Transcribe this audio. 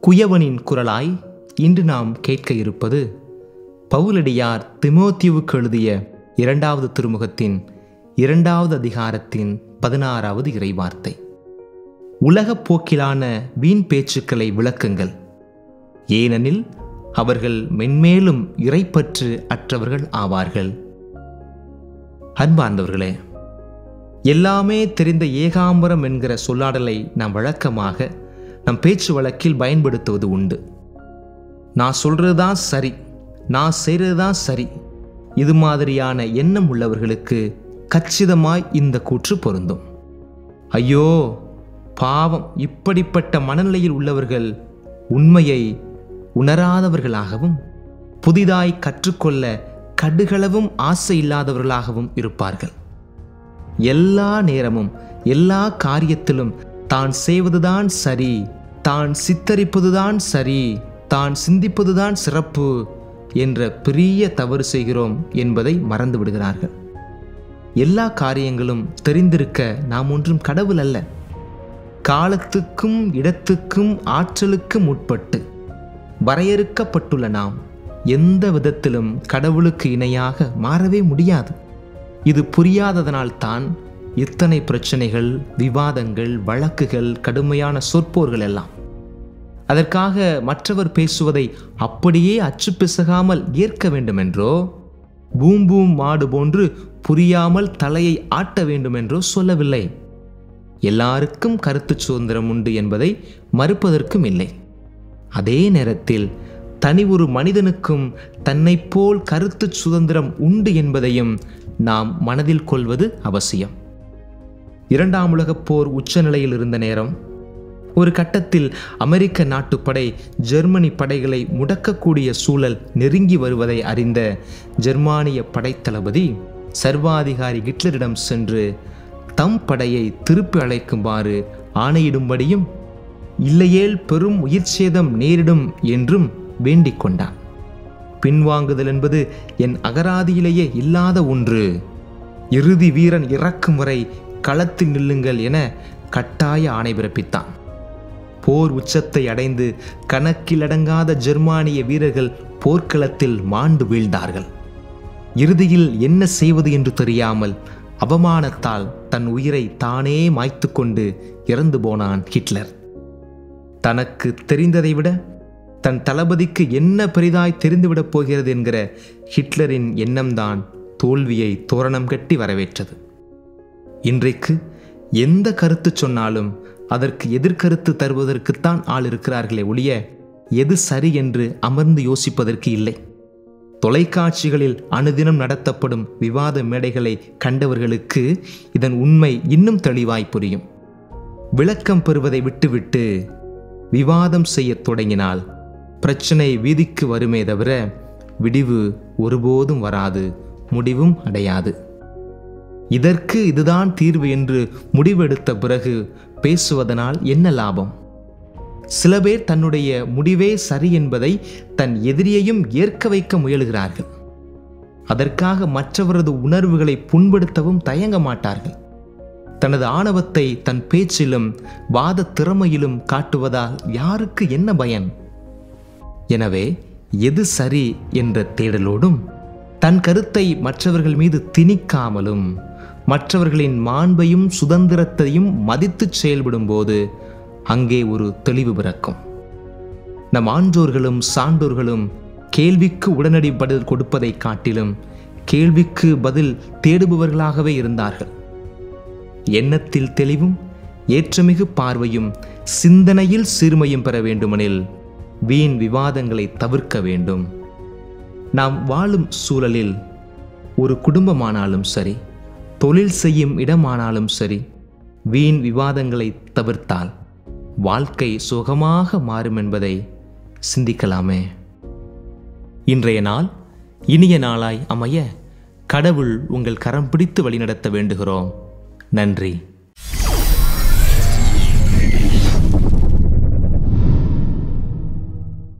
குயவனின் குரலாய் இன்று நாம் கேட்க இருப்பது பவுலடியார் திமோத்தியுவுக்கு எழுதிய இரண்டாவது திருமுகத்தின் இரண்டாவது அதிகாரத்தின் பதினாறாவது இறைவார்த்தை உலகப் போக்கிலான வீண் பேச்சுக்களை விளக்குங்கள் ஏனெனில் அவர்கள் மென்மேலும் இறைப்பற்று அற்றவர்கள் ஆவார்கள் அன்பார்ந்தவர்களே எல்லாமே தெரிந்த ஏகாம்பரம் என்கிற சொல்லாடலை நாம் வழக்கமாக நம் பேச்சு வழக்கில் பயன்படுத்துவது உண்டு நான் சொல்கிறது தான் சரி நான் செய்கிறது தான் சரி இது மாதிரியான எண்ணம் உள்ளவர்களுக்கு கச்சிதமாய் இந்த கூற்று பொருந்தும் ஐயோ பாவம் இப்படிப்பட்ட மனநிலையில் உள்ளவர்கள் உண்மையை உணராதவர்களாகவும் புதிதாய் கற்றுக்கொள்ள கடுகளவும் ஆசை இல்லாதவர்களாகவும் இருப்பார்கள் எல்லா நேரமும் எல்லா காரியத்திலும் தான் செய்வதுதான் சரி தான் சித்தரிப்பதுதான் சரி தான் சிந்திப்பதுதான் சிறப்பு என்ற பெரிய தவறு செய்கிறோம் என்பதை மறந்து விடுகிறார்கள் எல்லா காரியங்களும் தெரிந்திருக்க நாம் ஒன்றும் கடவுள் அல்ல காலத்துக்கும் இடத்துக்கும் ஆற்றலுக்கும் உட்பட்டு வரையறுக்கப்பட்டுள்ள நாம் எந்த விதத்திலும் கடவுளுக்கு இணையாக மாறவே முடியாது இது புரியாததனால் தான் இத்தனை பிரச்சனைகள் விவாதங்கள் வழக்குகள் கடுமையான சொற்போர்கள் எல்லாம் அதற்காக மற்றவர் பேசுவதை அப்படியே அச்சு பிசகாமல் ஏற்க வேண்டுமென்றோ பூம் பூம் மாடு போன்று புரியாமல் தலையை ஆட்ட வேண்டுமென்றோ சொல்லவில்லை எல்லாருக்கும் கருத்து சுதந்திரம் உண்டு என்பதை மறுப்பதற்கும் இல்லை அதே நேரத்தில் தனி ஒரு மனிதனுக்கும் தன்னைப் போல் கருத்து சுதந்திரம் உண்டு என்பதையும் நாம் மனதில் கொள்வது அவசியம் இரண்டாம் உலகப் போர் உச்சநிலையில் இருந்த நேரம் ஒரு கட்டத்தில் அமெரிக்க நாட்டுப்படை ஜெர்மனி படைகளை முடக்கக்கூடிய சூழல் நெருங்கி வருவதை அறிந்த ஜெர்மானிய படைத்தளபதி சர்வாதிகாரி ஹிட்லரிடம் சென்று தம் படையை திருப்பி அழைக்குமாறு ஆணையிடும்படியும் இல்லையேல் பெரும் உயிர்ச்சேதம் நேரிடும் என்றும் வேண்டிக் கொண்டான் பின்வாங்குதல் என்பது என் அகராதியிலேயே இல்லாத ஒன்று இறுதி வீரன் இறக்கும் வரை களத்தில் நில்லுங்கள் என கட்டாய ஆணை பிறப்பித்தான் போர் உச்சத்தை அடைந்து கணக்கிலடங்காத ஜெர்மானிய வீரர்கள் போர்க்களத்தில் மாண்டு வீழ்ந்தார்கள் இறுதியில் என்ன செய்வது என்று தெரியாமல் அவமானத்தால் தன் உயிரை தானே மாய்த்து கொண்டு இறந்து போனான் ஹிட்லர் தனக்கு தெரிந்ததை விட தன் தளபதிக்கு என்ன பெரிதாய் தெரிந்துவிடப் போகிறது என்கிற ஹிட்லரின் எண்ணம்தான் தோல்வியை தோரணம் கட்டி வரவேற்றது இன்றைக்கு எந்த கருத்து சொன்னாலும் அதற்கு எதிர்கருத்து தருவதற்குத்தான் ஆள் இருக்கிறார்களே ஒழிய எது சரி என்று அமர்ந்து யோசிப்பதற்கு இல்லை தொலைக்காட்சிகளில் அனுதினம் நடத்தப்படும் விவாத மேடைகளை கண்டவர்களுக்கு இதன் உண்மை இன்னும் தெளிவாய் புரியும் விளக்கம் பெறுவதை விட்டுவிட்டு விவாதம் செய்யத் தொடங்கினால் பிரச்சனை வீதிக்கு வருமே தவிர விடிவு ஒருபோதும் வராது முடிவும் அடையாது இதற்கு இதுதான் தீர்வு என்று முடிவெடுத்த பிறகு பேசுவதனால் என்ன லாபம் சில பேர் தன்னுடைய முடிவே சரி என்பதை தன் எதிரியையும் ஏற்க வைக்க முயலுகிறார்கள் அதற்காக மற்றவரது உணர்வுகளை புண்படுத்தவும் தயங்க மாட்டார்கள் தனது ஆணவத்தை தன் பேச்சிலும் வாத திறமையிலும் காட்டுவதால் யாருக்கு என்ன பயன் எனவே எது சரி என்ற தேடலோடும் தன் கருத்தை மற்றவர்கள் மீது திணிக்காமலும் மற்றவர்களின் மாண்பையும் சுதந்திரத்தையும் மதித்து செயல்படும்போது அங்கே ஒரு தெளிவு பிறக்கும் நம் ஆன்றோர்களும் சான்றோர்களும் கேள்விக்கு உடனடி பதில் கொடுப்பதை காட்டிலும் கேள்விக்கு பதில் தேடுபவர்களாகவே இருந்தார்கள் எண்ணத்தில் தெளிவும் ஏற்றமிகு பார்வையும் சிந்தனையில் சிறுமையும் பெற வேண்டுமெனில் வீண் விவாதங்களை தவிர்க்க வேண்டும் நாம் வாழும் சூழலில் ஒரு குடும்பமானாலும் சரி தொழில் செய்யும் இடமானாலும் சரி வீண் விவாதங்களை தவிர்த்தால் வாழ்க்கை சுகமாக மாறும் என்பதை சிந்திக்கலாமே இன்றைய நாள் இனிய நாளாய் அமைய கடவுள் உங்கள் கரம் பிடித்து வழிநடத்த வேண்டுகிறோம் நன்றி